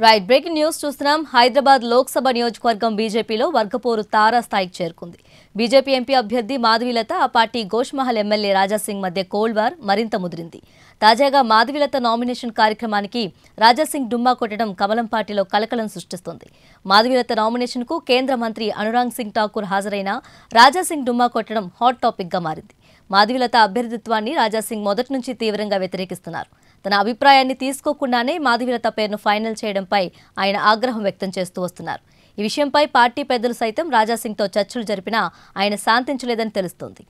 right breaking news చూస్తున్నాం హైదరాబాద్ లోక్సభ నియోజకవర్గం బీజేపీలో వర్గపోరు తారాస్థాయికి చేరుకుంది బీజేపీ ఎంపీ అభ్యర్థి మాధవీలత ఆ పార్టీ గోష్మహల్ ఎమ్మెల్యే రాజాసింగ్ మధ్య కోల్డ్ వార్ మరింత ముదిరింది తాజాగా మాధవీలత నామినేషన్ కార్యక్రమానికి రాజాసింగ్ డుమ్మా కొట్టడం కమలం పార్టీలో కలకలం సృష్టిస్తోంది మాధవీలత నామినేషన్కు కేంద్ర మంత్రి అనురాగ్ సింగ్ ఠాకూర్ హాజరైన రాజాసింగ్ డుమ్మా కొట్టడం హాట్ టాపిక్గా మారింది మాధవీలత అభ్యర్థిత్వాన్ని రాజాసింగ్ మొదటి నుంచి తీవ్రంగా వ్యతిరేకిస్తున్నారు తన అభిప్రాయాన్ని తీసుకోకుండానే మాధవీలత పేరును ఫైనల్ చేయడంపై ఆయన ఆగ్రహం వ్యక్తం చేస్తూ వస్తున్నారు ఈ విషయంపై పార్టీ పెద్దలు సైతం రాజాసింగ్తో చర్చలు జరిపినా ఆయన శాంతించలేదని తెలుస్తోంది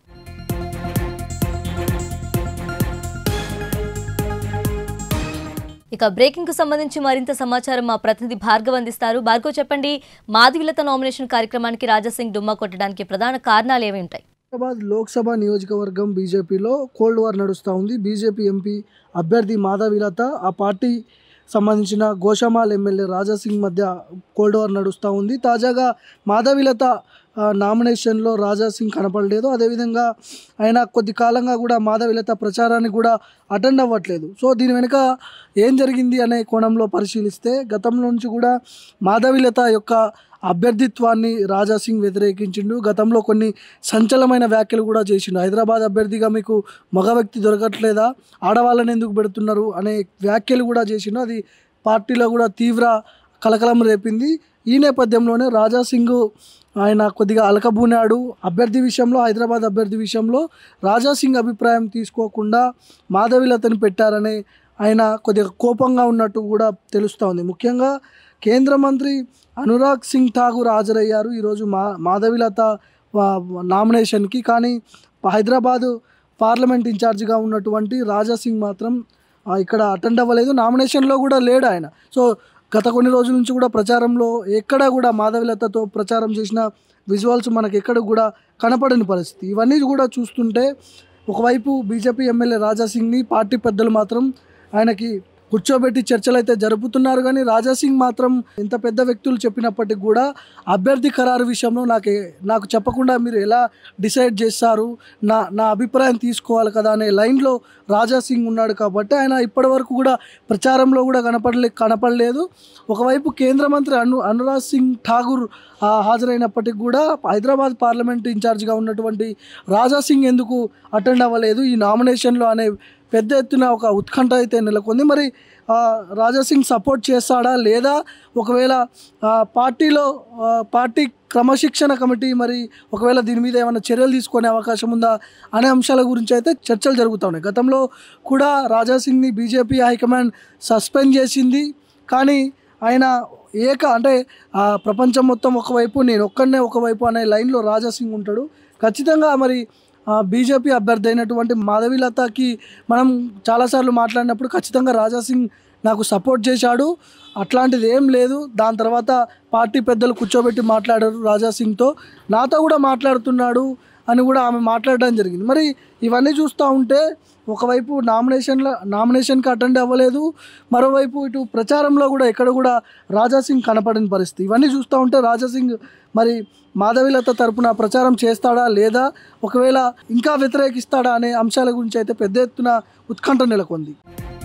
ఇక బ్రేకింగ్ కు సంబంధించి మరింత సమాచారం మా ప్రతినిధి భార్గవ్ అందిస్తారు భార్గవ్ చెప్పండి మాధవీలత నామినేషన్ కార్యక్రమానికి రాజాసింగ్ డుమ్మా కొట్టడానికి ప్రధాన కారణాలు ఏమి ఉంటాయి హైదరాబాద్ లోక్సభ నియోజకవర్గం బీజేపీలో కోల్డ్ వార్ నడుస్తూ ఉంది బీజేపీ ఎంపీ అభ్యర్థి మాధవీలత ఆ పార్టీ సంబంధించిన గోషామాల్ ఎమ్మెల్యే రాజాసింగ్ మధ్య కోల్డ్ వార్ నడుస్తూ ఉంది తాజాగా మాధవీలత ఆ, నామినేషన్లో రాజాసింగ్ కనపడలేదు అదేవిధంగా ఆయన కొద్ది కాలంగా కూడా మాధవీలత ప్రచారానికి కూడా అటెండ్ అవ్వట్లేదు సో దీని వెనుక ఏం జరిగింది అనే కోణంలో పరిశీలిస్తే గతంలో నుంచి కూడా మాధవీలత యొక్క అభ్యర్థిత్వాన్ని రాజాసింగ్ వ్యతిరేకించిండు గతంలో కొన్ని సంచలనమైన వ్యాఖ్యలు కూడా చేసిండు హైదరాబాద్ అభ్యర్థిగా మీకు మగ వ్యక్తి దొరకట్లేదా ఆడవాళ్ళని ఎందుకు పెడుతున్నారు అనే వ్యాఖ్యలు కూడా చేసిండు అది పార్టీలో కూడా తీవ్ర కలకలం రేపింది ఈ నేపథ్యంలోనే రాజాసింగ్ ఆయన కొద్దిగా అలకబూనాడు అభ్యర్థి విషయంలో హైదరాబాద్ అభ్యర్థి విషయంలో రాజాసింగ్ అభిప్రాయం తీసుకోకుండా మాధవిలతని పెట్టారనే ఆయన కొద్దిగా కోపంగా ఉన్నట్టు కూడా తెలుస్తోంది ముఖ్యంగా కేంద్ర మంత్రి అనురాగ్ సింగ్ ఠాగూర్ హాజరయ్యారు ఈరోజు మా మాధవిలత వా- నామినేషన్కి కానీ హైదరాబాదు పార్లమెంట్ ఇన్ఛార్జిగా ఉన్నటువంటి రాజాసింగ్ మాత్రం ఆ, ఇక్కడ అటెండ్ అవ్వలేదు నామినేషన్లో కూడా లేడు ఆయన సో గత కొన్ని రోజుల నుంచి కూడా ప్రచారంలో ఎక్కడ కూడా మాధవిలతతో ప్రచారం చేసిన విజువల్స్ మనకి ఎక్కడ కూడా కనపడని పరిస్థితి ఇవన్నీ కూడా చూస్తుంటే ఒకవైపు బీజేపీ ఎమ్మెల్యే రాజాసింగ్ని పార్టీ పెద్దలు మాత్రం ఆయనకి కూర్చోబెట్టి చర్చలు అయితే జరుపుతున్నారు కానీ రాజాసింగ్ మాత్రం ఇంత పెద్ద వ్యక్తులు చెప్పినప్పటికీ కూడా అభ్యర్థి ఖరారు విషయంలో నాకు నాకు చెప్పకుండా మీరు ఎలా డిసైడ్ చేస్తారు నా నా అభిప్రాయం తీసుకోవాలి కదా అనే లైన్లో రాజాసింగ్ ఉన్నాడు కాబట్టి ఆయన ఇప్పటివరకు కూడా ప్రచారంలో కూడా కనపడలే కనపడలేదు ఒకవైపు కేంద్ర మంత్రి అను అనురాగ్ సింగ్ ఠాగూర్ ఆ, హాజరైనప్పటికీ కూడా హైదరాబాద్ పార్లమెంట్ ఇన్ఛార్జిగా ఉన్నటువంటి రాజాసింగ్ ఎందుకు అటెండ్ అవ్వలేదు ఈ నామినేషన్లో అనే పెద్ద ఎత్తున ఒక ఉత్కంఠ అయితే నెలకొంది మరి ఆ, రాజాసింగ్ సపోర్ట్ చేస్తాడా లేదా ఒకవేళ ఆ, పార్టీలో ఆ, పార్టీ క్రమశిక్షణ కమిటీ మరి ఒకవేళ దీని మీద ఏమైనా చర్యలు తీసుకునే అవకాశం ఉందా అనే అంశాల గురించి అయితే చర్చలు జరుగుతూ ఉన్నాయి గతంలో కూడా రాజాసింగ్ని బీజేపీ హైకమాండ్ సస్పెండ్ చేసింది కానీ ఆయన ఏక అంటే ఆ ప్రపంచం మొత్తం ఒకవైపు నేను ఒక్కడనే ఒకవైపు అనే లైన్లో రాజాసింగ్ ఉంటాడు ఖచ్చితంగా మరి ఆ, బీజేపీ అభ్యర్థి అయినటువంటి మాధవీలతకి మనం చాలాసార్లు మాట్లాడినప్పుడు ఖచ్చితంగా రాజాసింగ్ నాకు సపోర్ట్ చేశాడు అట్లాంటిది ఏం లేదు దాని తర్వాత పార్టీ పెద్దలు కూర్చోబెట్టి మాట్లాడారు రాజాసింగ్తో నాతో కూడా మాట్లాడుతున్నాడు అని కూడా ఆమె మాట్లాడడం జరిగింది మరి ఇవన్నీ చూస్తూ ఉంటే ఒకవైపు నామినేషన్ల నామినేషన్కి అటెండ్ అవ్వలేదు మరోవైపు ఇటు ప్రచారంలో కూడా ఎక్కడ కూడా రాజాసింగ్ కనపడని పరిస్థితి ఇవన్నీ చూస్తూ ఉంటే రాజాసింగ్ మరి మాధవిలత తరపున ప్రచారం చేస్తాడా లేదా ఒకవేళ ఇంకా వ్యతిరేకిస్తాడా అనే అంశాల గురించి అయితే పెద్ద ఎత్తున ఉత్కంఠ నెలకొంది